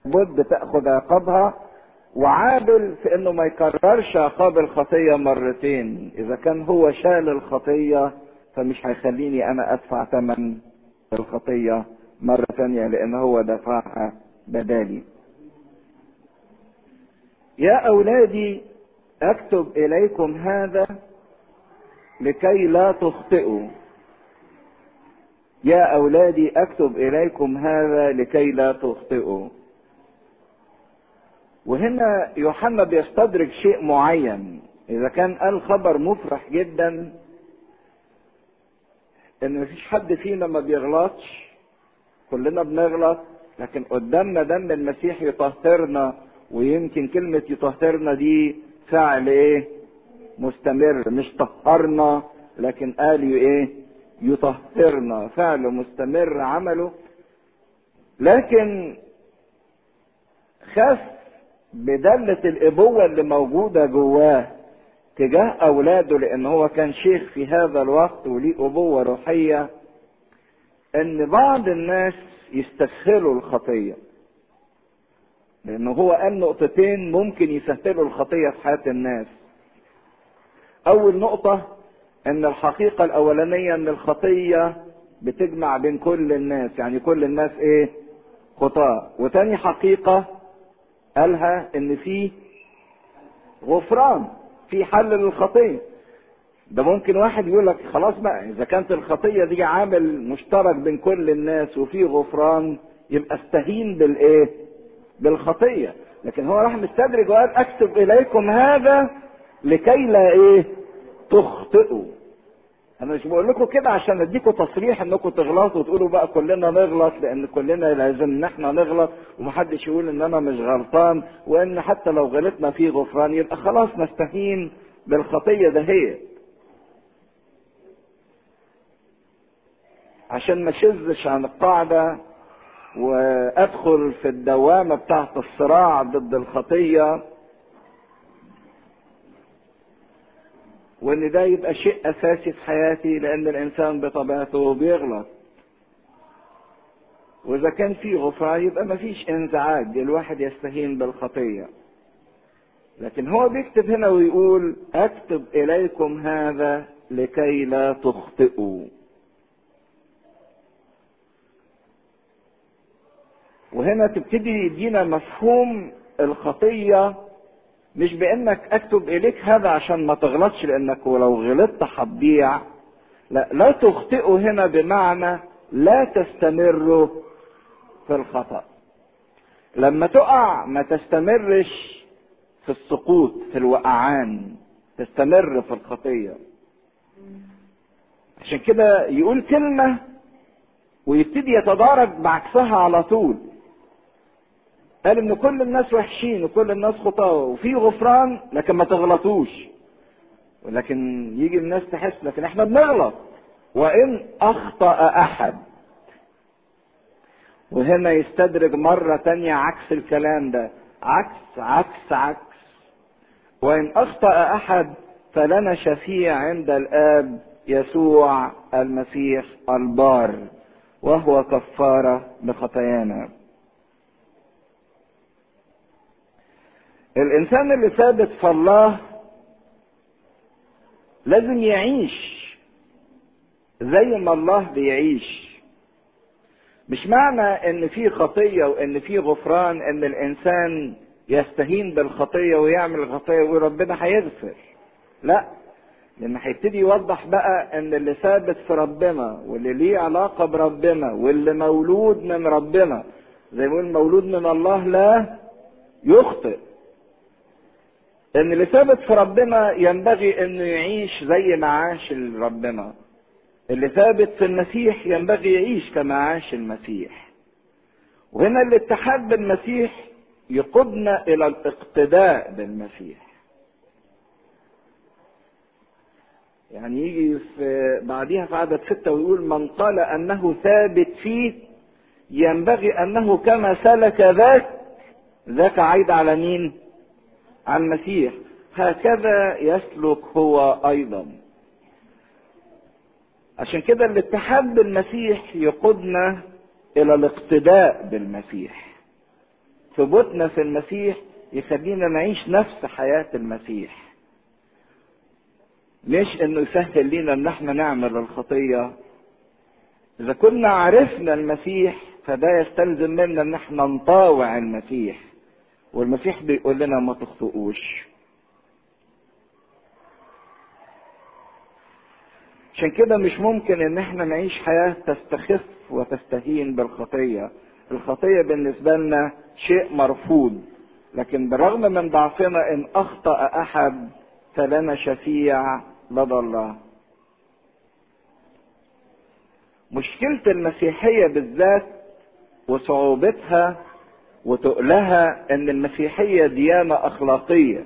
بد تاخذ عقابها وعادل في انه ما يكررش عقاب الخطيه مرتين اذا كان هو شال الخطيه فمش هيخليني انا ادفع ثمن الخطيه مره ثانيه لان هو دفعها بدالي يا اولادي اكتب اليكم هذا لكي لا تخطئوا يا اولادي اكتب اليكم هذا لكي لا تخطئوا وهنا يوحنا بيستدرك شيء معين اذا كان قال خبر مفرح جدا ان مفيش حد فينا ما بيغلطش كلنا بنغلط لكن قدامنا دم المسيح يطهرنا ويمكن كلمة يطهرنا دي فعل ايه مستمر مش طهرنا لكن قال ايه يطهرنا فعل مستمر عمله لكن خاف بدلة الابوة اللي موجودة جواه تجاه اولاده لان هو كان شيخ في هذا الوقت وليه ابوة روحية ان بعض الناس يستسهلوا الخطية لانه هو قال نقطتين ممكن يسهلوا الخطية في حياة الناس اول نقطة ان الحقيقة الاولانية ان الخطية بتجمع بين كل الناس يعني كل الناس ايه خطاة وتاني حقيقة قالها ان في غفران في حل للخطية ده ممكن واحد يقول لك خلاص بقى اذا كانت الخطية دي عامل مشترك بين كل الناس وفي غفران يبقى استهين بالايه بالخطية لكن هو راح مستدرج وقال اكتب اليكم هذا لكي لا ايه تخطئوا انا مش بقول لكم كده عشان اديكم تصريح انكم تغلطوا وتقولوا بقى كلنا نغلط لان كلنا لازم ان احنا نغلط ومحدش يقول ان انا مش غلطان وان حتى لو غلطنا في غفران يبقى خلاص نستهين بالخطية دهيت عشان ما شزش عن القاعدة وادخل في الدوامة بتاعت الصراع ضد الخطية وان ده يبقى شيء اساسي في حياتي لان الانسان بطبيعته بيغلط واذا كان في غفران يبقى ما فيش انزعاج الواحد يستهين بالخطيه لكن هو بيكتب هنا ويقول اكتب اليكم هذا لكي لا تخطئوا وهنا تبتدي يدينا مفهوم الخطيه مش بانك اكتب اليك هذا عشان ما تغلطش لانك ولو غلطت هتضيع لا لا تخطئوا هنا بمعنى لا تستمروا في الخطا لما تقع ما تستمرش في السقوط في الوقعان تستمر في الخطيه عشان كده يقول كلمه ويبتدي يتدارك بعكسها على طول قال ان كل الناس وحشين وكل الناس خطاة وفي غفران لكن ما تغلطوش ولكن يجي الناس تحس لكن احنا بنغلط وان اخطأ احد وهنا يستدرج مرة تانية عكس الكلام ده عكس عكس عكس وان اخطأ احد فلنا شفيع عند الاب يسوع المسيح البار وهو كفارة بخطايانا الانسان اللي ثابت في الله لازم يعيش زي ما الله بيعيش مش معنى ان في خطيه وان في غفران ان الانسان يستهين بالخطيه ويعمل خطيه ويقول ربنا هيغفر لا لان هيبتدي يوضح بقى ان اللي ثابت في ربنا واللي ليه علاقه بربنا واللي مولود من ربنا زي ما يقول مولود من الله لا يخطئ ان اللي ثابت في ربنا ينبغي انه يعيش زي ما عاش ربنا اللي ثابت في المسيح ينبغي يعيش كما عاش المسيح وهنا الاتحاد بالمسيح يقودنا الى الاقتداء بالمسيح يعني يجي في بعديها في عدد ستة ويقول من قال أنه ثابت فيه ينبغي أنه كما سلك ذاك ذاك عيد على مين؟ على المسيح هكذا يسلك هو أيضا عشان كده الاتحاد بالمسيح يقودنا إلى الاقتداء بالمسيح ثبوتنا في المسيح يخلينا نعيش نفس حياة المسيح مش انه يسهل لينا ان احنا نعمل الخطية اذا كنا عرفنا المسيح فده يستلزم منا ان احنا نطاوع المسيح والمسيح بيقول لنا ما تخطئوش عشان كده مش ممكن ان احنا نعيش حياة تستخف وتستهين بالخطية الخطية بالنسبة لنا شيء مرفوض لكن بالرغم من ضعفنا ان اخطأ احد فلنا شفيع لدى الله مشكلة المسيحية بالذات وصعوبتها وتقلها ان المسيحية ديانة اخلاقية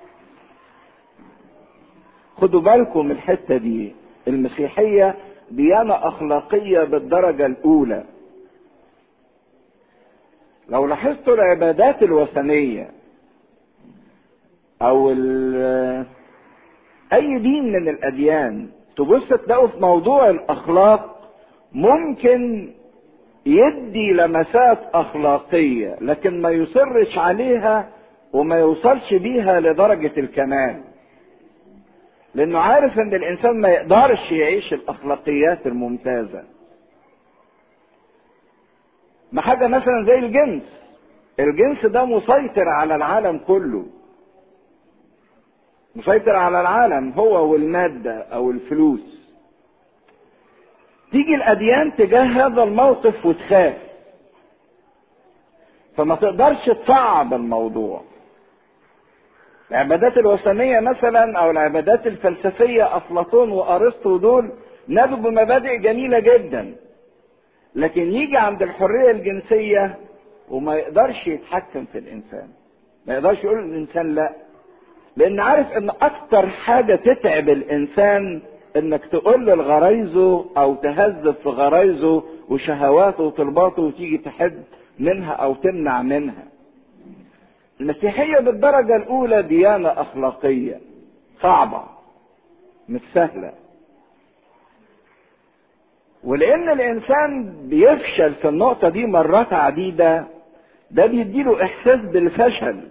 خدوا بالكم من الحتة دي المسيحية ديانة اخلاقية بالدرجة الاولى لو لاحظتوا العبادات الوثنية او اي دين من الاديان تبص تلاقوا في موضوع الاخلاق ممكن يدي لمسات اخلاقيه لكن ما يصرش عليها وما يوصلش بيها لدرجه الكمال لانه عارف ان الانسان ما يقدرش يعيش الاخلاقيات الممتازه ما حاجه مثلا زي الجنس الجنس ده مسيطر على العالم كله مسيطر على العالم هو والمادة أو الفلوس تيجي الأديان تجاه هذا الموقف وتخاف فما تقدرش تصعب الموضوع العبادات الوثنية مثلا أو العبادات الفلسفية أفلاطون وأرسطو دول نادوا بمبادئ جميلة جدا لكن يجي عند الحرية الجنسية وما يقدرش يتحكم في الإنسان ما يقدرش يقول للإنسان لأ لان عارف ان اكتر حاجة تتعب الانسان انك تقول له غرايزه او تهذب في غرايزه وشهواته وطلباته وتيجي تحد منها او تمنع منها المسيحية بالدرجة الاولى ديانة اخلاقية صعبة مش سهلة ولان الانسان بيفشل في النقطة دي مرات عديدة ده بيديله احساس بالفشل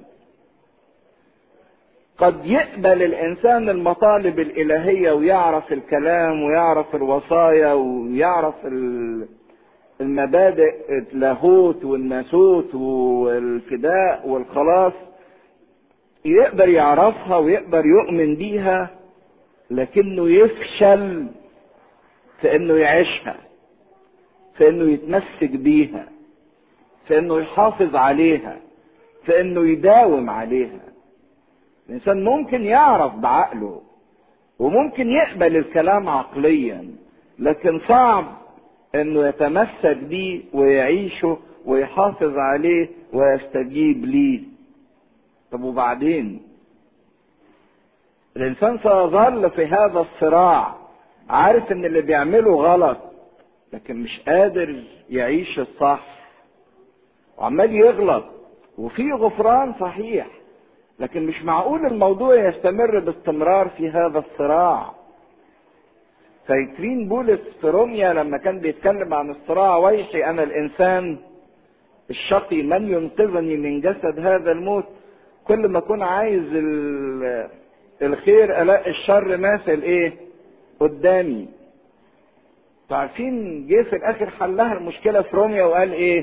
قد يقبل الانسان المطالب الالهيه ويعرف الكلام ويعرف الوصايا ويعرف المبادئ اللاهوت والناسوت والفداء والخلاص يقدر يعرفها ويقدر يؤمن بيها لكنه يفشل في انه يعيشها في انه يتمسك بيها في انه يحافظ عليها في انه يداوم عليها الانسان ممكن يعرف بعقله وممكن يقبل الكلام عقليا لكن صعب انه يتمسك بيه ويعيشه ويحافظ عليه ويستجيب ليه طب وبعدين الانسان سيظل في هذا الصراع عارف ان اللي بيعمله غلط لكن مش قادر يعيش الصح وعمال يغلط وفي غفران صحيح لكن مش معقول الموضوع يستمر باستمرار في هذا الصراع فاكرين بولس في روميا لما كان بيتكلم عن الصراع ويحي انا الانسان الشقي من ينقذني من جسد هذا الموت كل ما اكون عايز الخير الاقي الشر ماثل ايه قدامي عارفين جه في الاخر حلها المشكله في روميا وقال ايه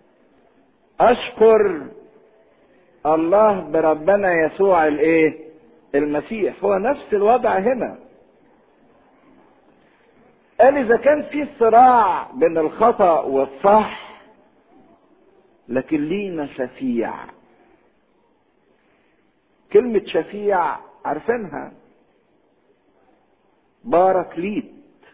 اشكر الله بربنا يسوع الايه المسيح هو نفس الوضع هنا قال اذا كان في صراع بين الخطا والصح لكن لينا شفيع كلمة شفيع عارفينها باراكليت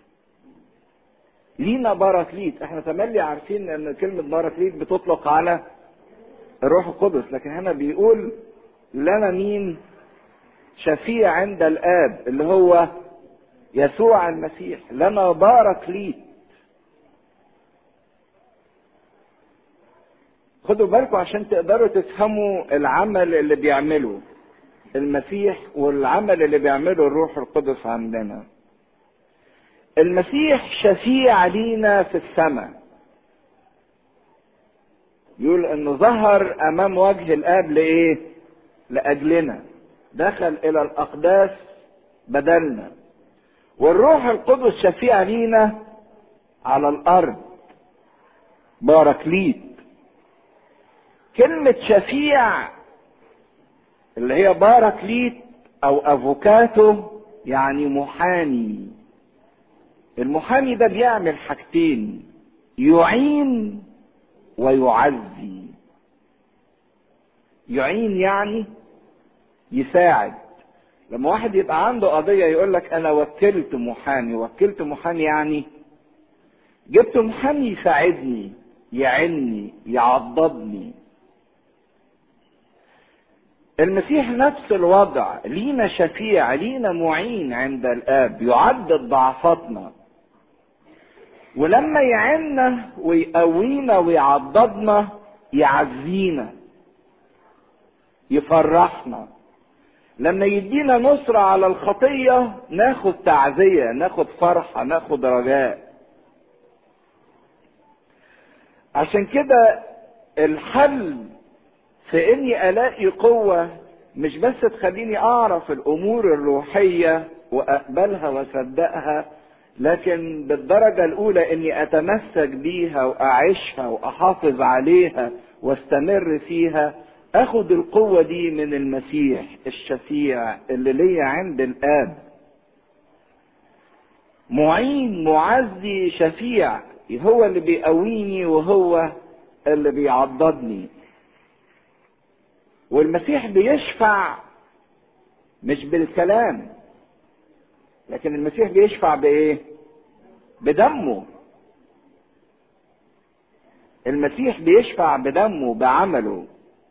لينا باراكليت احنا تملي عارفين ان كلمة باراكليت بتطلق على الروح القدس لكن هنا بيقول لنا مين شفيع عند الاب اللي هو يسوع المسيح لنا باراكليت خدوا بالكم عشان تقدروا تفهموا العمل اللي بيعمله المسيح والعمل اللي بيعمله الروح القدس عندنا المسيح شفيع لينا في السماء يقول انه ظهر امام وجه الاب لايه لاجلنا دخل الى الاقداس بدلنا والروح القدس شفيع لينا على الارض باركليت كلمة شفيع اللي هي باركليت او افوكاتو يعني محامي المحامي ده بيعمل حاجتين يعين ويعزي يعين يعني يساعد لما واحد يبقى عنده قضية يقول لك أنا وكلت محامي، وكلت محامي يعني جبت محامي يساعدني، يعني يعضدني. المسيح نفس الوضع، لينا شفيع، لينا معين عند الآب، يعدد ضعفاتنا. ولما يعنا ويقوينا ويعضدنا يعزينا. يفرحنا. لما يدينا نصرة على الخطية ناخد تعزية ناخد فرحة ناخد رجاء عشان كده الحل في اني الاقي قوة مش بس تخليني اعرف الامور الروحية واقبلها واصدقها لكن بالدرجة الاولى اني اتمسك بيها واعيشها واحافظ عليها واستمر فيها اخد القوة دي من المسيح الشفيع اللي ليا عند الاب معين معزي شفيع هو اللي بيقويني وهو اللي بيعضدني والمسيح بيشفع مش بالكلام لكن المسيح بيشفع بايه بدمه المسيح بيشفع بدمه بعمله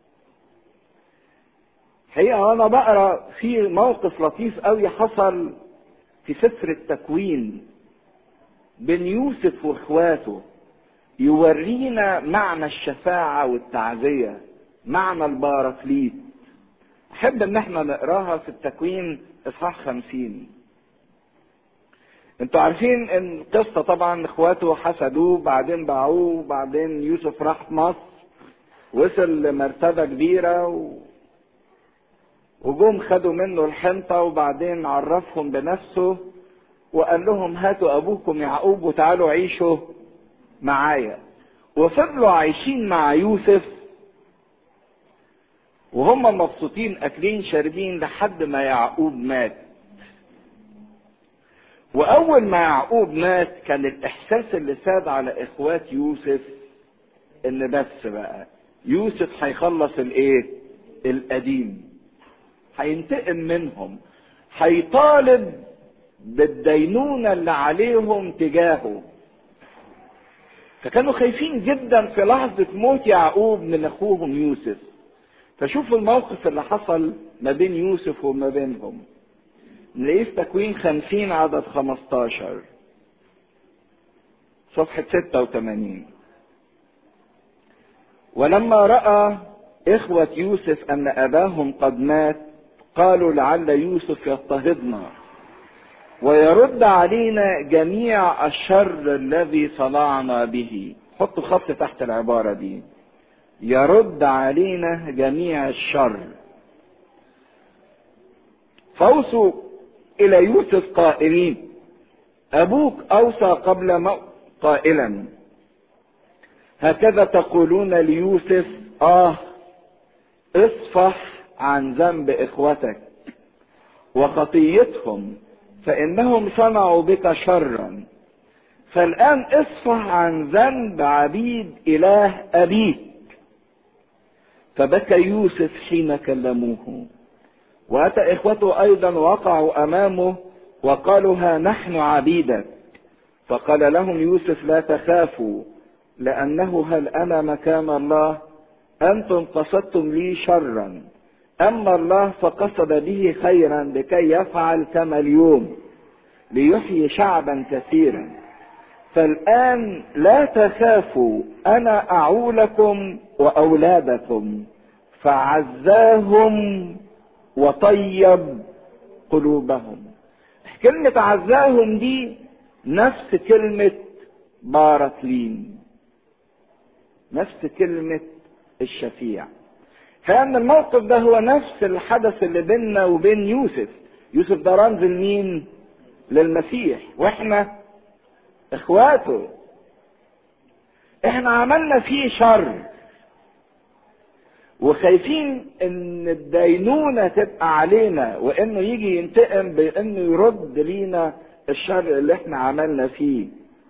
حقيقة وأنا بقرا في موقف لطيف قوي حصل في سفر التكوين بين يوسف واخواته يورينا معنى الشفاعة والتعزية معنى الباركليت أحب إن احنا نقراها في التكوين إصحاح خمسين انتوا عارفين ان القصة طبعا اخواته حسدوه بعدين باعوه بعدين يوسف راح مصر وصل لمرتبة كبيرة و... وجم خدوا منه الحنطة وبعدين عرفهم بنفسه وقال لهم هاتوا أبوكم يعقوب وتعالوا عيشوا معايا وفضلوا عايشين مع يوسف وهم مبسوطين أكلين شاربين لحد ما يعقوب مات وأول ما يعقوب مات كان الإحساس اللي ساد على إخوات يوسف إن بس بقى يوسف هيخلص الإيه؟ القديم هينتقم منهم هيطالب بالدينونة اللي عليهم تجاهه فكانوا خايفين جدا في لحظة موت يعقوب من أخوهم يوسف فشوفوا الموقف اللي حصل ما بين يوسف وما بينهم نلاقيه في تكوين خمسين عدد خمستاشر صفحة ستة وثمانين ولما رأى إخوة يوسف أن أباهم قد مات قالوا لعل يوسف يضطهدنا ويرد علينا جميع الشر الذي صنعنا به حطوا خط تحت العبارة دي يرد علينا جميع الشر فوصوا إلى يوسف قائلين أبوك أوصى قبل موت قائلا هكذا تقولون ليوسف آه اصفح عن ذنب إخوتك وخطيتهم فإنهم صنعوا بك شرا فالآن اصفح عن ذنب عبيد إله أبيك فبكى يوسف حين كلموه وأتى إخوته أيضا وقعوا أمامه وقالوا ها نحن عبيدك فقال لهم يوسف لا تخافوا لأنه هل أنا مكان الله أنتم قصدتم لي شرا أما الله فقصد به خيرا لكي يفعل كما اليوم ليحيي شعبا كثيرا فالآن لا تخافوا أنا أعولكم وأولادكم فعزاهم وطيب قلوبهم كلمة عزاهم دي نفس كلمة باركلين نفس كلمة الشفيع كان الموقف ده هو نفس الحدث اللي بيننا وبين يوسف يوسف ده رمز لمين للمسيح واحنا اخواته احنا عملنا فيه شر وخايفين ان الدينونة تبقى علينا وانه يجي ينتقم بانه يرد لينا الشر اللي احنا عملنا فيه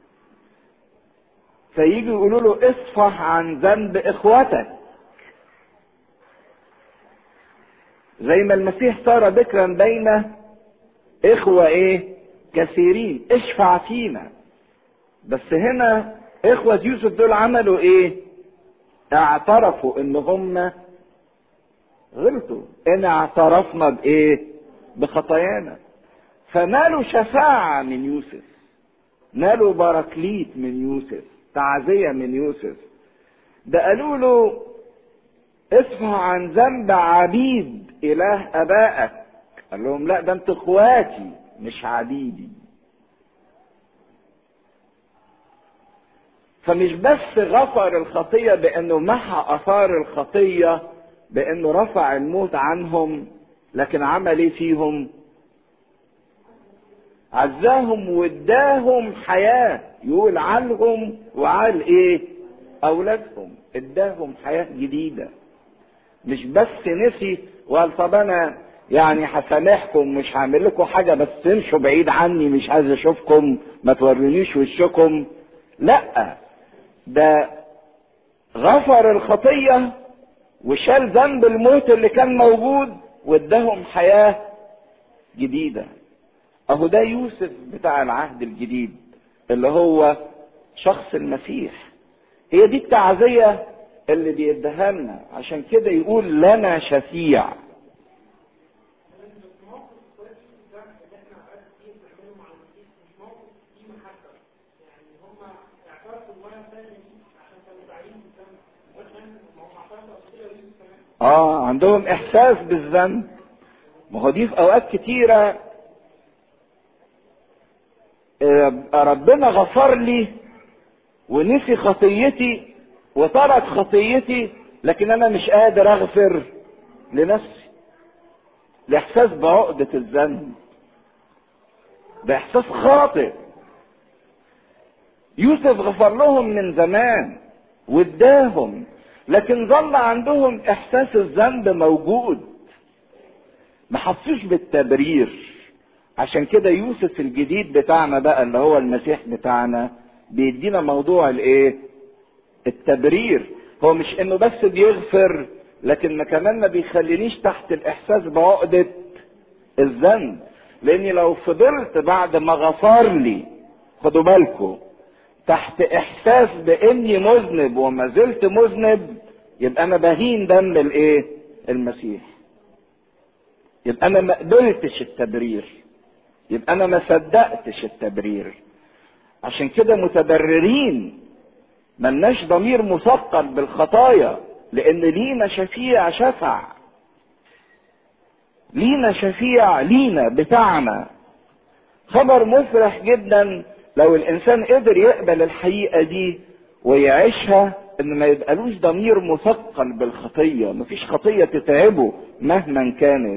فيجي يقولوا له اصفح عن ذنب اخوتك زي ما المسيح صار ذكرا بين اخوة ايه كثيرين اشفع فينا بس هنا اخوة يوسف دول عملوا ايه اعترفوا ان هم غلطوا ان اعترفنا بايه بخطايانا فنالوا شفاعة من يوسف نالوا باراكليت من يوسف تعزية من يوسف ده قالوا له اصفح عن ذنب عبيد اله ابائك قال لهم لا ده انت اخواتي مش عبيدي فمش بس غفر الخطية بانه محى اثار الخطية بانه رفع الموت عنهم لكن عمل ايه فيهم عزاهم واداهم حياة يقول عنهم وعال ايه اولادهم اداهم حياة جديدة مش بس نسي وقال طب انا يعني هسامحكم مش هعمل لكم حاجة بس امشوا بعيد عني مش عايز اشوفكم ما تورونيش وشكم لا ده غفر الخطية وشال ذنب الموت اللي كان موجود واداهم حياة جديدة اهو ده يوسف بتاع العهد الجديد اللي هو شخص المسيح هي دي التعزية اللي بيديها لنا عشان كده يقول لنا شفيع اه عندهم احساس بالذنب ما هو دي في اوقات كتيرة ربنا غفر لي ونسي خطيتي وترك خطيتي لكن انا مش قادر اغفر لنفسي الاحساس بعقدة الذنب ده احساس خاطئ يوسف غفر لهم من زمان واداهم لكن ظل عندهم احساس الذنب موجود ما حسوش بالتبرير عشان كده يوسف الجديد بتاعنا بقى اللي هو المسيح بتاعنا بيدينا موضوع الايه التبرير هو مش انه بس بيغفر لكن ما كمان ما بيخلينيش تحت الاحساس بعقدة الذنب لاني لو فضلت بعد ما غفر لي خدوا بالكم تحت احساس باني مذنب وما زلت مذنب يبقى انا بهين دم الايه المسيح يبقى انا ما قبلتش التبرير يبقى انا ما صدقتش التبرير عشان كده متبررين ملناش ضمير مثقل بالخطايا لان لينا شفيع شفع لينا شفيع لينا بتاعنا خبر مفرح جدا لو الانسان قدر يقبل الحقيقه دي ويعيشها ان ما يبقالوش ضمير مثقل بالخطيه مفيش خطيه تتعبه مهما كانت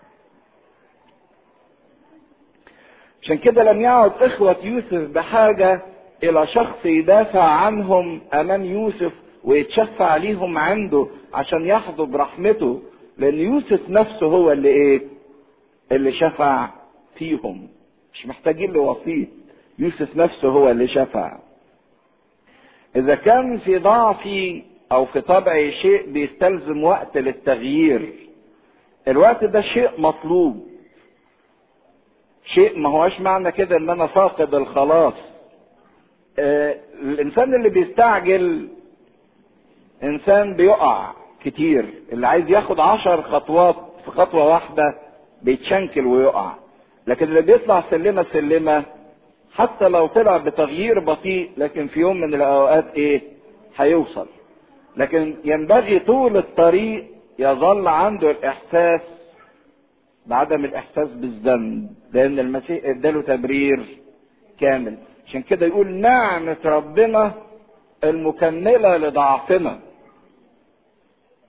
عشان كده لم يعد اخوة يوسف بحاجة الى شخص يدافع عنهم امام يوسف ويتشفع عليهم عنده عشان يحظوا برحمته لان يوسف نفسه هو اللي ايه اللي شفع فيهم مش محتاجين لوسيط يوسف نفسه هو اللي شفع اذا كان في ضعفي او في طبعي شيء بيستلزم وقت للتغيير الوقت ده شيء مطلوب شيء ما هوش معنى كده ان انا فاقد الخلاص آه الانسان اللي بيستعجل انسان بيقع كتير اللي عايز ياخد عشر خطوات في خطوة واحدة بيتشنكل ويقع لكن اللي بيطلع سلمة سلمة حتى لو طلع بتغيير بطيء لكن في يوم من الاوقات ايه هيوصل لكن ينبغي طول الطريق يظل عنده الاحساس بعدم الاحساس بالذنب لان المسيح اداله تبرير كامل عشان كده يقول نعمة ربنا المكملة لضعفنا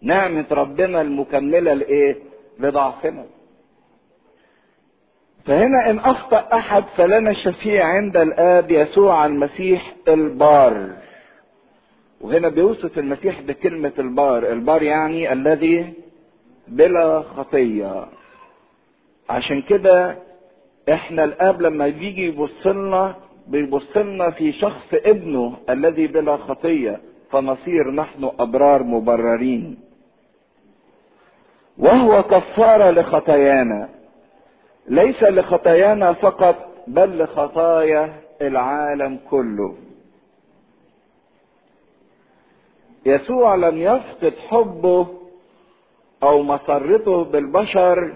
نعمة ربنا المكملة لإيه؟ لضعفنا. فهنا إن أخطأ أحد فلنا الشفيع عند الآب يسوع المسيح البار. وهنا بيوصف المسيح بكلمة البار، البار يعني الذي بلا خطية. عشان كده احنا الاب لما بيجي يبص لنا بيبص لنا في شخص ابنه الذي بلا خطيه فنصير نحن ابرار مبررين وهو كفاره لخطايانا ليس لخطايانا فقط بل لخطايا العالم كله يسوع لم يفقد حبه او مسرته بالبشر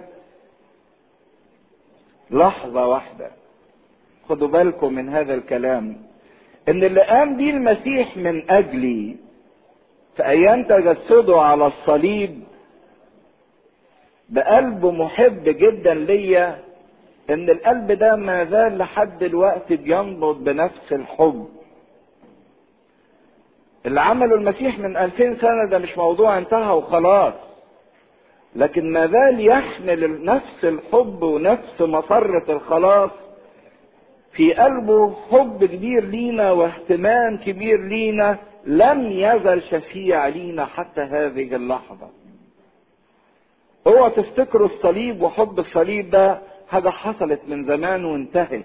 لحظة واحدة خدوا بالكم من هذا الكلام ان اللي قام بيه المسيح من اجلي في ايام تجسده على الصليب بقلب محب جدا ليا ان القلب ده ما زال لحد دلوقتي بينبض بنفس الحب اللي عمله المسيح من ألفين سنة ده مش موضوع انتهى وخلاص لكن ما زال يحمل نفس الحب ونفس مسرة الخلاص في قلبه حب كبير لينا واهتمام كبير لينا لم يزل شفيع لينا حتى هذه اللحظة اوعى تفتكروا الصليب وحب الصليب ده حاجة حصلت من زمان وانتهت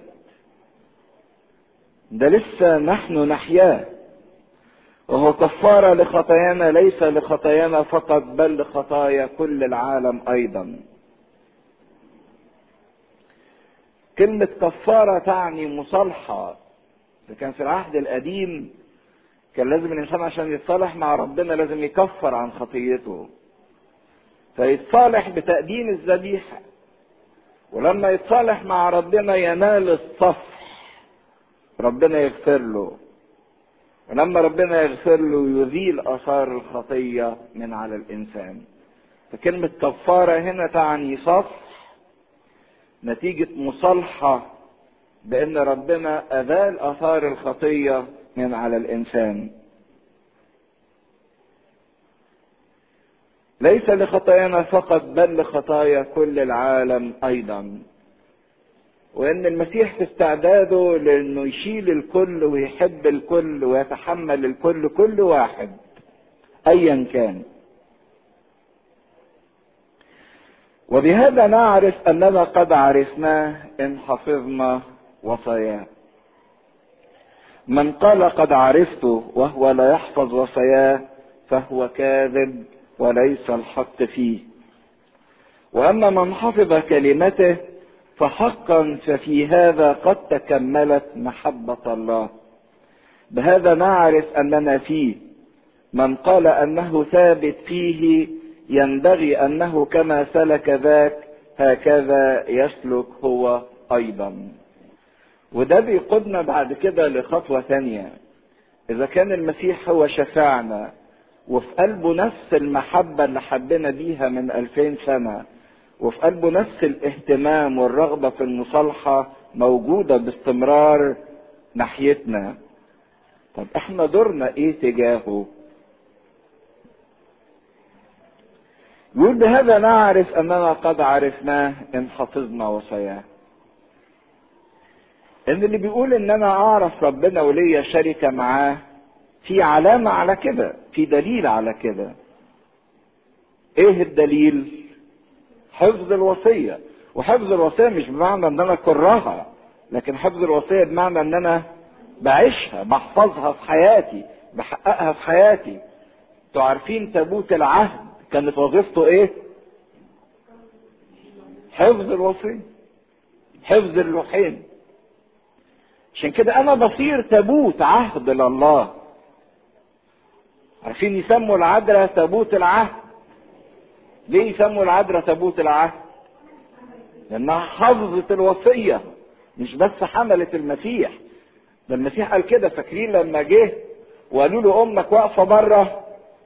ده لسه نحن نحياه وهو كفارة لخطايانا ليس لخطايانا فقط بل لخطايا كل العالم أيضا. كلمة كفارة تعني مصالحة. إذا كان في العهد القديم كان لازم الإنسان عشان يتصالح مع ربنا لازم يكفر عن خطيته. فيتصالح بتقديم الذبيحة. ولما يتصالح مع ربنا ينال الصفح. ربنا يغفر له. ولما ربنا يغفر له يزيل اثار الخطيه من على الانسان فكلمه كفاره هنا تعني صفح نتيجه مصالحه بان ربنا ازال اثار الخطيه من على الانسان ليس لخطايانا فقط بل لخطايا كل العالم ايضا وان المسيح في استعداده لانه يشيل الكل ويحب الكل ويتحمل الكل كل واحد ايا كان وبهذا نعرف اننا قد عرفناه ان حفظنا وصاياه من قال قد عرفته وهو لا يحفظ وصاياه فهو كاذب وليس الحق فيه واما من حفظ كلمته فحقا ففي هذا قد تكملت محبة الله بهذا نعرف أننا فيه من قال أنه ثابت فيه ينبغي أنه كما سلك ذاك هكذا يسلك هو أيضا وده بيقودنا بعد كده لخطوة ثانية إذا كان المسيح هو شفاعنا وفي قلبه نفس المحبة اللي حبنا بيها من ألفين سنة وفي قلبه نفس الاهتمام والرغبة في المصالحة موجودة باستمرار ناحيتنا طب احنا دورنا ايه تجاهه يقول بهذا نعرف اننا قد عرفناه ان حفظنا وصاياه ان اللي بيقول ان انا اعرف ربنا وليا شركة معاه في علامة على كده في دليل على كده ايه الدليل حفظ الوصية وحفظ الوصية مش بمعنى ان انا اكرهها لكن حفظ الوصية بمعنى ان انا بعيشها بحفظها في حياتي بحققها في حياتي انتوا عارفين تابوت العهد كانت وظيفته ايه حفظ الوصية حفظ اللوحين عشان كده انا بصير تابوت عهد لله عارفين يسموا العذراء تابوت العهد ليه يسموا العذراء تابوت العهد لانها حفظت الوصيه مش بس حملت المسيح ده المسيح قال كده فاكرين لما جه وقالوا له امك واقفه بره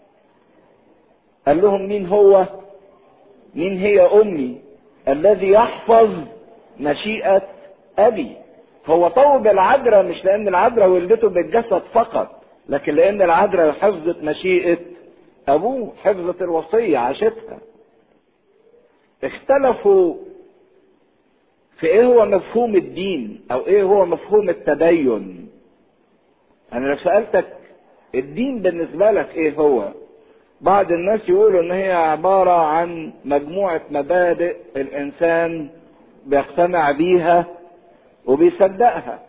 قال لهم مين هو مين هي امي الذي يحفظ مشيئه ابي هو طوب العذراء مش لان العذراء ولدته بالجسد فقط لكن لان العذراء حفظت مشيئه ابوه حفظت الوصية عاشتها اختلفوا في ايه هو مفهوم الدين او ايه هو مفهوم التدين انا لو سألتك الدين بالنسبة لك ايه هو بعض الناس يقولوا ان هي عبارة عن مجموعة مبادئ الانسان بيقتنع بيها وبيصدقها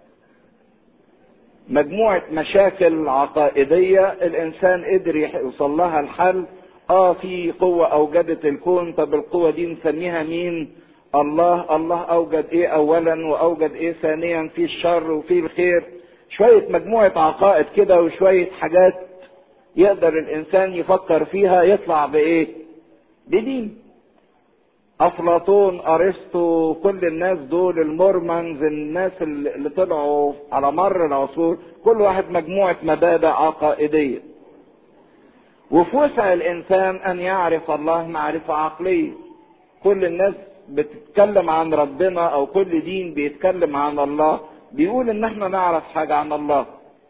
مجموعة مشاكل عقائدية الانسان قدر يوصل لها الحل اه في قوة اوجدت الكون طب القوة دي نسميها مين الله الله اوجد ايه اولا واوجد ايه ثانيا في الشر وفي الخير شوية مجموعة عقائد كده وشوية حاجات يقدر الانسان يفكر فيها يطلع بايه بدين افلاطون ارسطو كل الناس دول المورمانز الناس اللي طلعوا على مر العصور كل واحد مجموعة مبادئ عقائدية وفي وسع الانسان ان يعرف الله معرفة عقلية كل الناس بتتكلم عن ربنا او كل دين بيتكلم عن الله بيقول ان احنا نعرف حاجة عن الله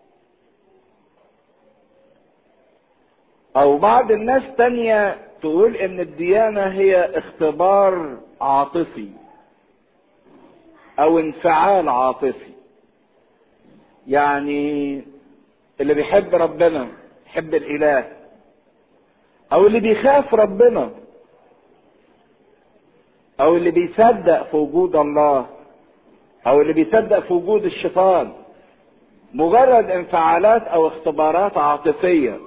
او بعض الناس تانية تقول ان الديانة هي اختبار عاطفي او انفعال عاطفي يعني اللي بيحب ربنا يحب الاله او اللي بيخاف ربنا او اللي بيصدق في وجود الله او اللي بيصدق في وجود الشيطان مجرد انفعالات او اختبارات عاطفيه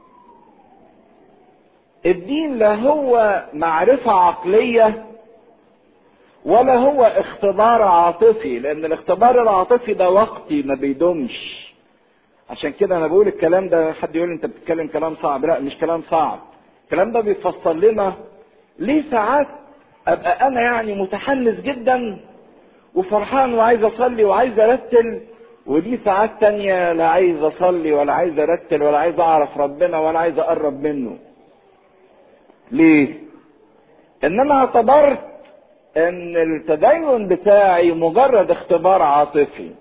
الدين لا هو معرفة عقلية ولا هو اختبار عاطفي لان الاختبار العاطفي ده وقتي ما بيدومش عشان كده انا بقول الكلام ده حد يقول انت بتتكلم كلام صعب لا مش كلام صعب الكلام ده بيفصل لنا ليه ساعات ابقى انا يعني متحمس جدا وفرحان وعايز اصلي وعايز ارتل ودي ساعات تانية لا عايز اصلي ولا عايز ارتل ولا عايز اعرف ربنا ولا عايز اقرب منه ليه انما اعتبرت ان التدين بتاعي مجرد اختبار عاطفي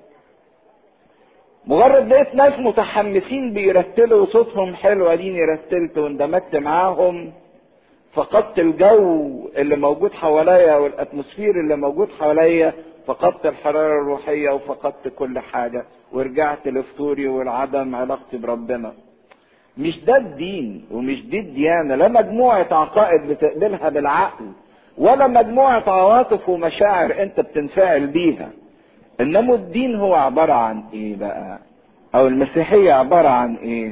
مجرد لقيت ناس متحمسين بيرتلوا صوتهم حلو اديني رتلت واندمجت معاهم فقدت الجو اللي موجود حواليا والاتموسفير اللي موجود حواليا فقدت الحرارة الروحية وفقدت كل حاجة ورجعت لفطوري والعدم علاقتي بربنا مش ده الدين ومش دي الديانة لا مجموعة عقائد بتقبلها بالعقل ولا مجموعة عواطف ومشاعر انت بتنفعل بيها انما الدين هو عبارة عن ايه بقى او المسيحية عبارة عن ايه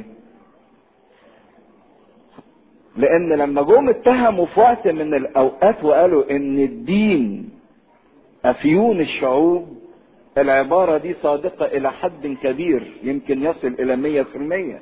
لان لما جم اتهموا في وقت من الاوقات وقالوا ان الدين افيون الشعوب العبارة دي صادقة الى حد كبير يمكن يصل الى مية في المية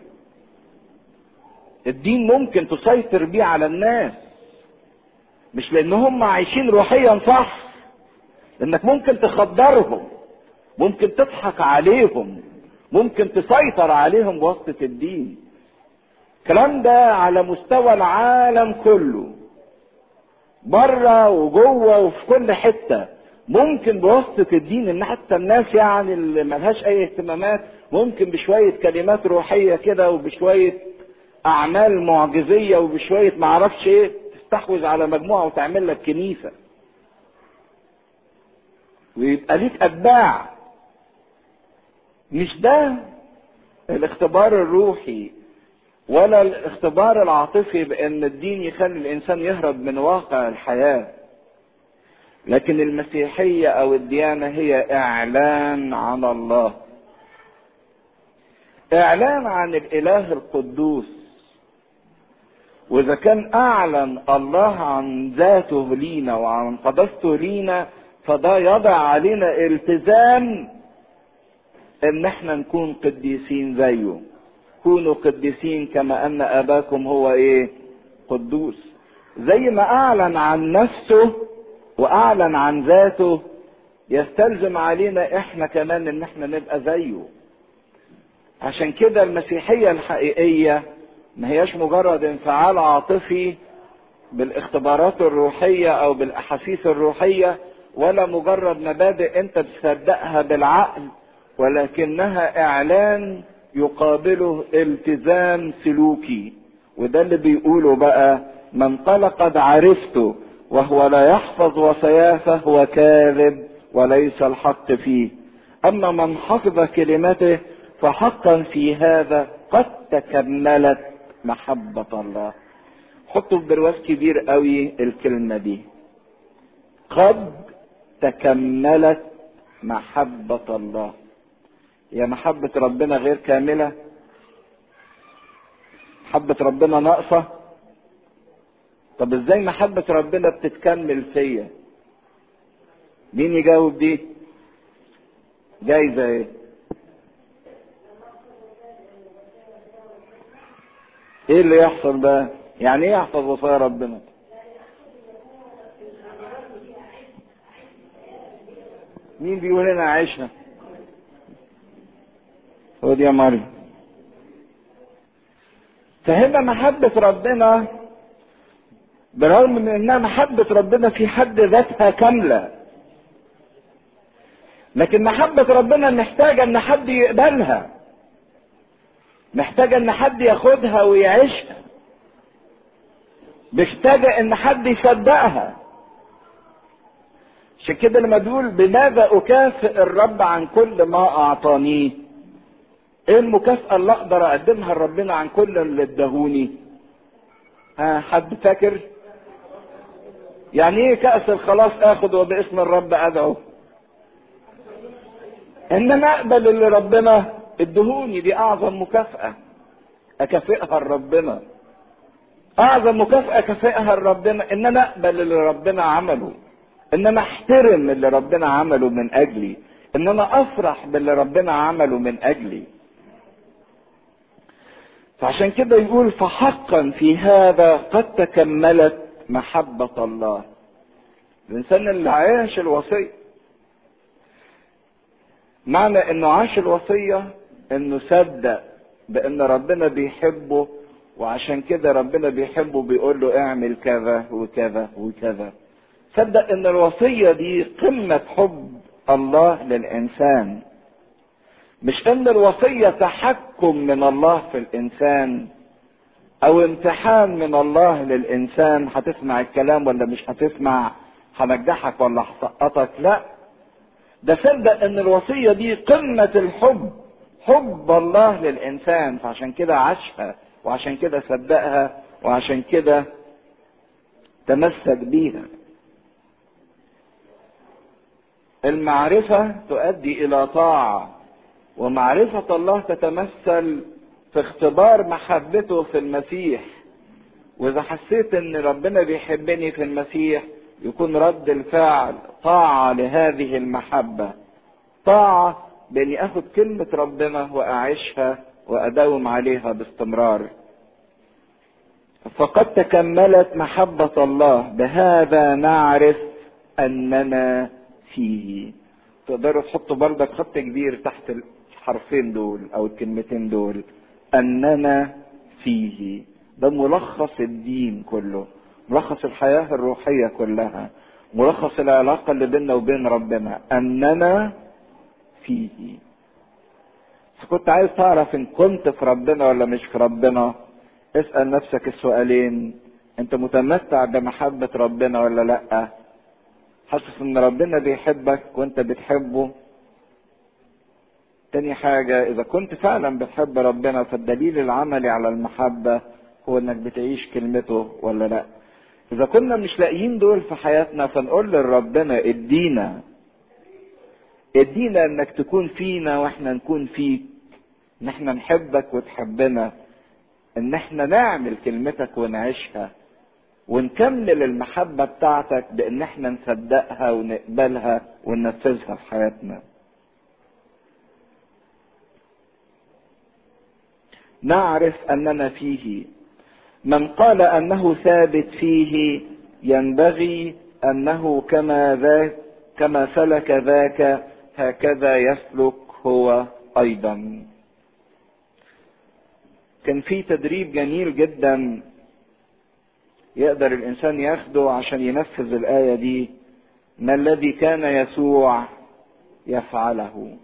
الدين ممكن تسيطر بيه على الناس مش لان هم عايشين روحيا صح انك ممكن تخدرهم ممكن تضحك عليهم ممكن تسيطر عليهم بواسطة الدين الكلام ده على مستوى العالم كله بره وجوه وفي كل حتة ممكن بواسطة الدين ان حتى الناس يعني اللي ملهاش اي اهتمامات ممكن بشوية كلمات روحية كده وبشوية اعمال معجزية وبشوية معرفش ايه تستحوذ على مجموعة وتعمل لك كنيسة ويبقى ليك اتباع مش ده الاختبار الروحي ولا الاختبار العاطفي بان الدين يخلي الانسان يهرب من واقع الحياة لكن المسيحية او الديانة هي اعلان عن الله اعلان عن الاله القدوس واذا كان اعلن الله عن ذاته لينا وعن قدسته لينا فده يضع علينا التزام ان احنا نكون قديسين زيه كونوا قديسين كما ان اباكم هو ايه قدوس زي ما اعلن عن نفسه واعلن عن ذاته يستلزم علينا احنا كمان ان احنا نبقى زيه عشان كده المسيحية الحقيقية ما هياش مجرد انفعال عاطفي بالاختبارات الروحية او بالاحاسيس الروحية ولا مجرد مبادئ انت تصدقها بالعقل ولكنها اعلان يقابله التزام سلوكي وده اللي بيقوله بقى من قال قد عرفته وهو لا يحفظ وصاياه فهو كاذب وليس الحق فيه اما من حفظ كلمته فحقا في هذا قد تكملت محبة الله حطوا في برواز كبير قوي الكلمة دي قد تكملت محبة الله هي محبة ربنا غير كاملة محبة ربنا ناقصة طب ازاي محبة ربنا بتتكمل فيا مين يجاوب دي جايزة ايه ايه اللي يحصل بقى يعني ايه يحفظ وصايا ربنا مين بيقول هنا عيشها هو دي يا مريم فهنا محبة ربنا بالرغم من انها محبة ربنا في حد ذاتها كاملة لكن محبة ربنا محتاجة ان حد يقبلها محتاجة ان حد ياخدها ويعيشها محتاجة ان حد يصدقها عشان كده لما تقول بماذا اكافئ الرب عن كل ما اعطانيه ايه المكافأة اللي اقدر اقدمها لربنا عن كل اللي ادهوني ها حد فاكر يعني ايه كأس الخلاص اخد وباسم الرب ادعو ان انا اقبل اللي ربنا ادهوني دي اعظم مكافأة اكافئها لربنا اعظم مكافأة اكافئها لربنا ان انا اقبل اللي ربنا عمله ان انا احترم اللي ربنا عمله من اجلي ان انا افرح باللي ربنا عمله من اجلي فعشان كده يقول فحقا في هذا قد تكملت محبة الله الانسان اللي عاش الوصية معنى انه عاش الوصية انه صدق بان ربنا بيحبه وعشان كده ربنا بيحبه بيقول له اعمل كذا وكذا وكذا صدق ان الوصية دي قمة حب الله للانسان مش ان الوصية تحكم من الله في الانسان او امتحان من الله للانسان هتسمع الكلام ولا مش هتسمع هنجحك ولا هسقطك لا ده صدق ان الوصية دي قمة الحب حب الله للانسان فعشان كده عاشها وعشان كده صدقها وعشان كده تمسك بيها المعرفة تؤدي إلى طاعة ومعرفة الله تتمثل في اختبار محبته في المسيح وإذا حسيت إن ربنا بيحبني في المسيح يكون رد الفعل طاعة لهذه المحبة طاعة بإني آخد كلمة ربنا وأعيشها وأداوم عليها باستمرار فقد تكملت محبة الله بهذا نعرف أننا فيه تقدروا تحطوا بردك خط كبير تحت الحرفين دول او الكلمتين دول اننا فيه ده ملخص الدين كله ملخص الحياة الروحية كلها ملخص العلاقة اللي بيننا وبين ربنا اننا فيه كنت عايز تعرف ان كنت في ربنا ولا مش في ربنا اسأل نفسك السؤالين انت متمتع بمحبة ربنا ولا لأ حاسس ان ربنا بيحبك وانت بتحبه تاني حاجة اذا كنت فعلا بتحب ربنا فالدليل العملي على المحبة هو انك بتعيش كلمته ولا لا اذا كنا مش لاقيين دول في حياتنا فنقول لربنا ادينا ادينا انك تكون فينا واحنا نكون فيك ان احنا نحبك وتحبنا ان احنا نعمل كلمتك ونعيشها ونكمل المحبة بتاعتك بان احنا نصدقها ونقبلها وننفذها في حياتنا نعرف اننا فيه من قال انه ثابت فيه ينبغي انه كما ذاك كما سلك ذاك هكذا يسلك هو ايضا كان في تدريب جميل جدا يقدر الانسان ياخده عشان ينفذ الايه دي ما الذي كان يسوع يفعله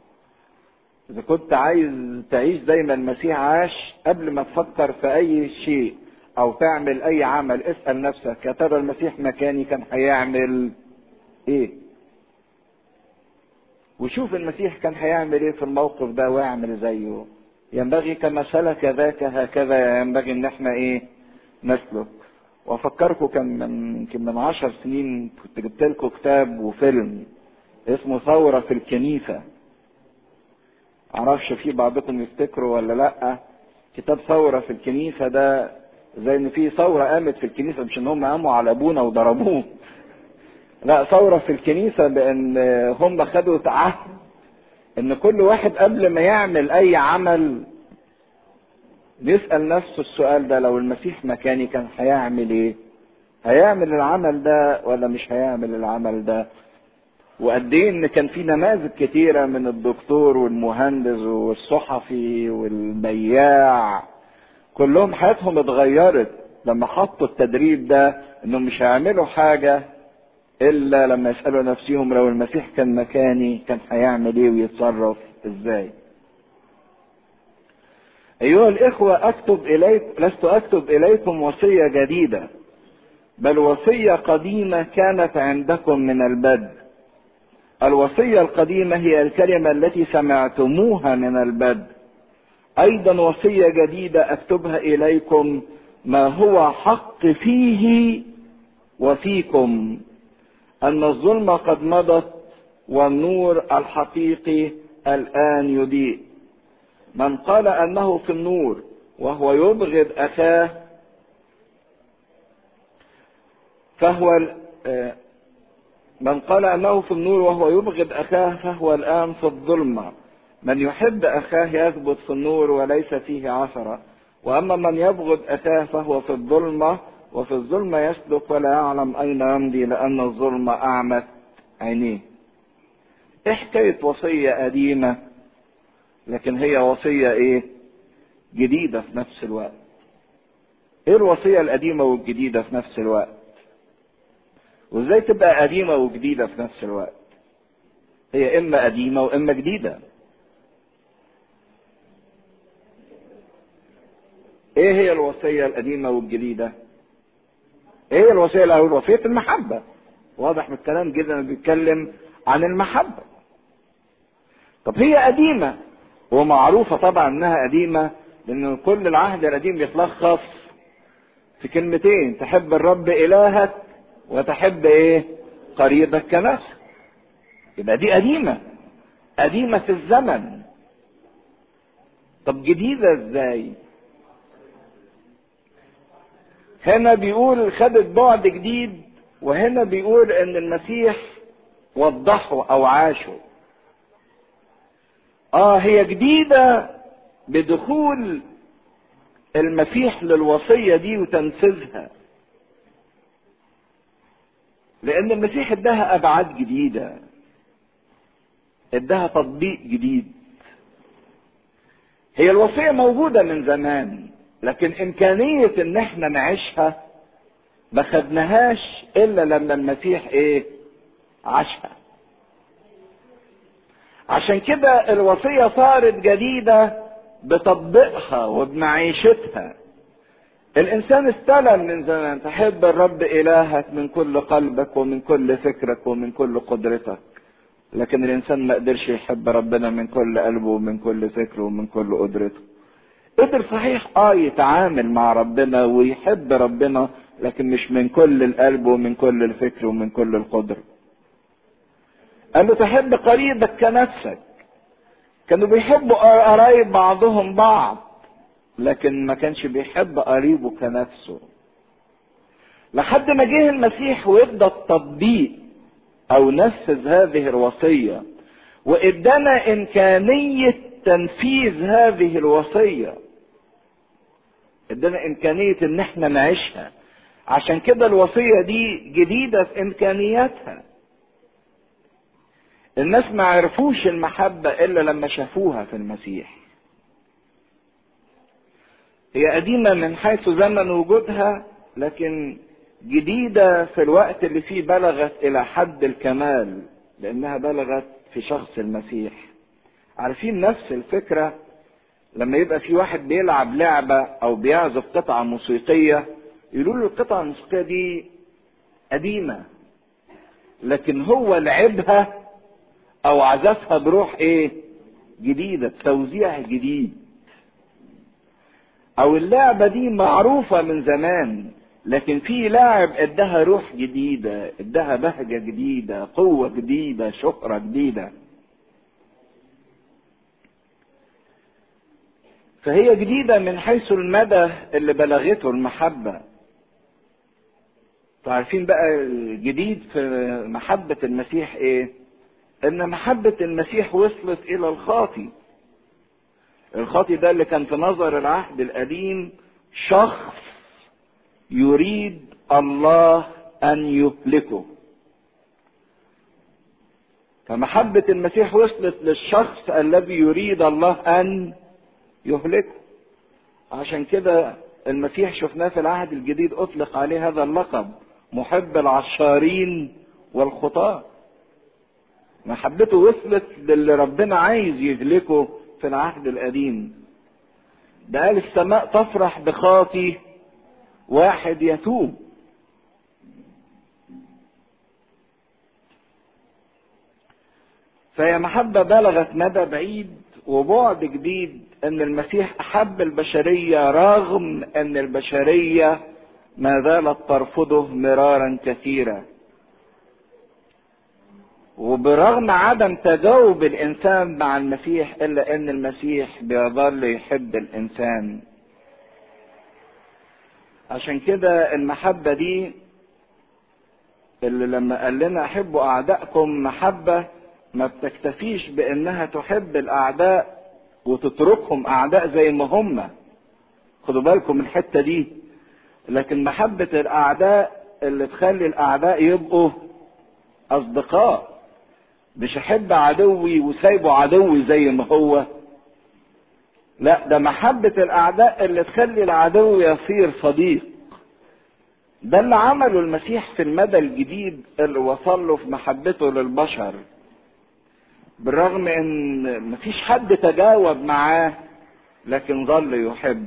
اذا كنت عايز تعيش زي ما المسيح عاش قبل ما تفكر في اي شيء او تعمل اي عمل اسال نفسك يا ترى المسيح مكاني كان هيعمل ايه وشوف المسيح كان هيعمل ايه في الموقف ده واعمل زيه ينبغي كما سلك ذاك هكذا ينبغي ان احنا ايه نسلك وافكركم كان من يمكن من عشر سنين كنت جبت لكم كتاب وفيلم اسمه ثورة في الكنيسة معرفش في بعضكم يفتكروا ولا لا كتاب ثورة في الكنيسة ده زي ان في ثورة قامت في الكنيسة مش ان هم قاموا على ابونا وضربوه لا ثورة في الكنيسة بان هم خدوا عهد ان كل واحد قبل ما يعمل اي عمل يسأل نفسه السؤال ده لو المسيح مكاني كان هيعمل ايه هيعمل العمل ده ولا مش هيعمل العمل ده وقد ايه ان كان في نماذج كتيرة من الدكتور والمهندس والصحفي والبياع كلهم حياتهم اتغيرت لما حطوا التدريب ده انهم مش هيعملوا حاجة الا لما يسألوا نفسهم لو المسيح كان مكاني كان هيعمل ايه ويتصرف ازاي ايها الاخوة اكتب اليك لست اكتب اليكم وصية جديدة بل وصية قديمة كانت عندكم من البدء الوصية القديمة هي الكلمة التي سمعتموها من البدء ايضا وصية جديدة اكتبها اليكم ما هو حق فيه وفيكم ان الظلمة قد مضت والنور الحقيقي الان يضيء من قال انه في النور وهو يبغض اخاه فهو من قال انه في النور وهو يبغض اخاه فهو الان في الظلمه من يحب اخاه يثبت في النور وليس فيه عثره واما من يبغض اخاه فهو في الظلمه وفي الظلمه يسلك ولا يعلم اين يمضي لان الظلمه اعمت عينيه ايه حكايه وصيه قديمه لكن هي وصيه ايه جديده في نفس الوقت ايه الوصيه القديمه والجديده في نفس الوقت وازاي تبقى قديمة وجديدة في نفس الوقت هي اما قديمة واما جديدة ايه هي الوصية القديمة والجديدة ايه هي الوصية الاول وصية المحبة واضح من الكلام جدا بيتكلم عن المحبة طب هي قديمة ومعروفة طبعا انها قديمة لان كل العهد القديم يتلخص في كلمتين تحب الرب الهك وتحب ايه قريبك كنفسك يبقى دي قديمة قديمة في الزمن طب جديدة ازاي هنا بيقول خدت بعد جديد وهنا بيقول ان المسيح وضحه او عاشه اه هي جديدة بدخول المسيح للوصية دي وتنفيذها لان المسيح اداها ابعاد جديده اداها تطبيق جديد هي الوصيه موجوده من زمان لكن امكانيه ان احنا نعيشها ما خدناهاش الا لما المسيح ايه عاشها عشان كده الوصيه صارت جديده بتطبيقها وبمعيشتها الانسان استلم من زمان تحب الرب الهك من كل قلبك ومن كل فكرك ومن كل قدرتك لكن الانسان ما قدرش يحب ربنا من كل قلبه ومن كل فكره ومن كل قدرته قدر صحيح اه يتعامل مع ربنا ويحب ربنا لكن مش من كل القلب ومن كل الفكر ومن كل القدرة قال له تحب قريبك كنفسك كانوا بيحبوا قرايب بعضهم بعض لكن ما كانش بيحب قريبه كنفسه لحد ما جه المسيح وادى التطبيق او نفذ هذه الوصيه وادانا امكانيه تنفيذ هذه الوصيه ادانا امكانيه ان احنا نعيشها عشان كده الوصيه دي جديده في امكانياتها الناس ما عرفوش المحبه الا لما شافوها في المسيح هي قديمة من حيث زمن وجودها لكن جديدة في الوقت اللي فيه بلغت إلى حد الكمال لأنها بلغت في شخص المسيح عارفين نفس الفكرة لما يبقى في واحد بيلعب لعبة او بيعزف قطعة موسيقية يقولوا له القطعة الموسيقية دي قديمة لكن هو لعبها او عزفها بروح ايه جديدة بتوزيع جديد او اللعبة دي معروفة من زمان لكن في لاعب ادها روح جديدة ادها بهجة جديدة قوة جديدة شهرة جديدة فهي جديدة من حيث المدى اللي بلغته المحبة عارفين بقى الجديد في محبة المسيح ايه ان محبة المسيح وصلت الى الخاطي الخاطي ده اللي كان في نظر العهد القديم شخص يريد الله ان يهلكه فمحبة المسيح وصلت للشخص الذي يريد الله ان يهلكه عشان كده المسيح شفناه في العهد الجديد اطلق عليه هذا اللقب محب العشارين والخطاة محبته وصلت للي ربنا عايز يهلكه في العهد القديم ده قال السماء تفرح بخاطي واحد يتوب فهي محبة بلغت مدى بعيد وبعد جديد ان المسيح احب البشرية رغم ان البشرية ما زالت ترفضه مرارا كثيرا وبرغم عدم تجاوب الانسان مع المسيح الا ان المسيح بيظل يحب الانسان عشان كده المحبة دي اللي لما قال لنا احبوا اعدائكم محبة ما بتكتفيش بانها تحب الاعداء وتتركهم اعداء زي ما هم خدوا بالكم من الحتة دي لكن محبة الاعداء اللي تخلي الاعداء يبقوا اصدقاء مش احب عدوي وسايبه عدوي زي ما هو لا ده محبة الاعداء اللي تخلي العدو يصير صديق ده اللي عمله المسيح في المدى الجديد اللي وصل له في محبته للبشر بالرغم ان مفيش حد تجاوب معاه لكن ظل يحب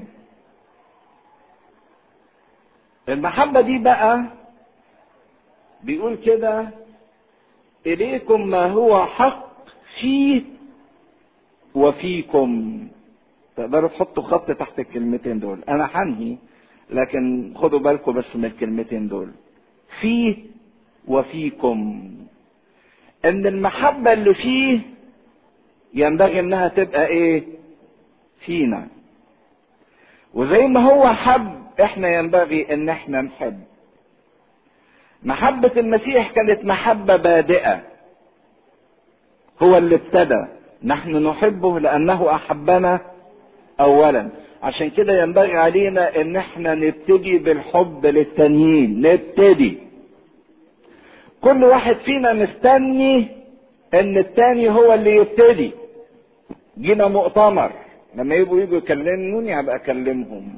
المحبة دي بقى بيقول كده إليكم ما هو حق فيه وفيكم تقدروا تحطوا خط تحت الكلمتين دول أنا هنهي لكن خدوا بالكم بس من الكلمتين دول فيه وفيكم ان المحبة اللي فيه ينبغي انها تبقى ايه فينا وزي ما هو حب احنا ينبغي ان احنا نحب محبة المسيح كانت محبة بادئة هو اللي ابتدى نحن نحبه لانه احبنا اولا عشان كده ينبغي علينا ان احنا نبتدي بالحب للتانيين نبتدي كل واحد فينا مستني ان التاني هو اللي يبتدي جينا مؤتمر لما يبقوا يجوا يكلموني ابقى اكلمهم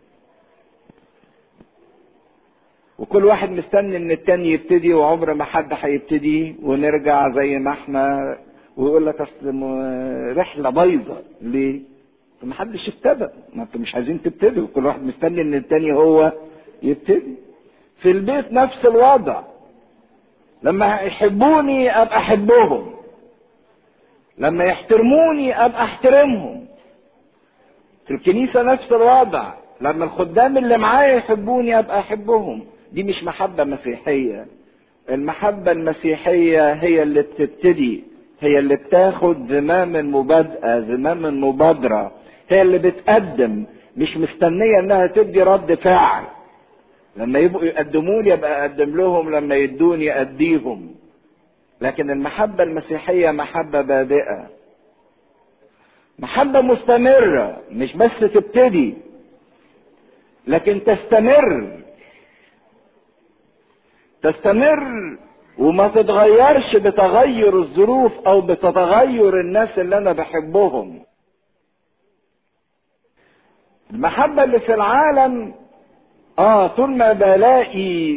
وكل واحد مستني ان التاني يبتدي وعمر ما حد هيبتدي ونرجع زي ما احنا ويقول لك اصل رحله بايظه ليه؟ ما حدش ابتدى ما انتوا مش عايزين تبتدوا كل واحد مستني ان التاني هو يبتدي في البيت نفس الوضع لما يحبوني ابقى احبهم لما يحترموني ابقى احترمهم في الكنيسه نفس الوضع لما الخدام اللي معايا يحبوني ابقى احبهم دي مش محبه مسيحيه المحبه المسيحيه هي اللي بتبتدي هي اللي بتاخد زمام المبادئه زمام المبادره هي اللي بتقدم مش مستنيه انها تدي رد فعل لما يبقوا يقدموا لي ابقى اقدم لهم لما يدوني اديهم لكن المحبة المسيحية محبة بادئة محبة مستمرة مش بس تبتدي لكن تستمر تستمر وما تتغيرش بتغير الظروف او بتتغير الناس اللي انا بحبهم المحبة اللي في العالم اه طول ما بلاقي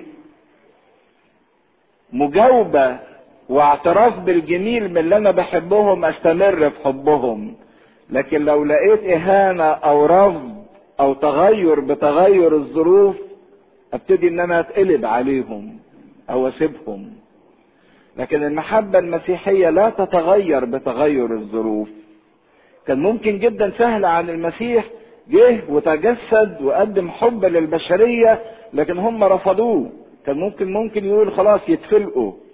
مجاوبة واعتراف بالجميل من اللي انا بحبهم استمر في حبهم لكن لو لقيت اهانة او رفض او تغير بتغير الظروف ابتدي ان انا اتقلب عليهم او اسيبهم لكن المحبة المسيحية لا تتغير بتغير الظروف كان ممكن جدا سهل عن المسيح جه وتجسد وقدم حب للبشرية لكن هم رفضوه كان ممكن ممكن يقول خلاص يتفلقوا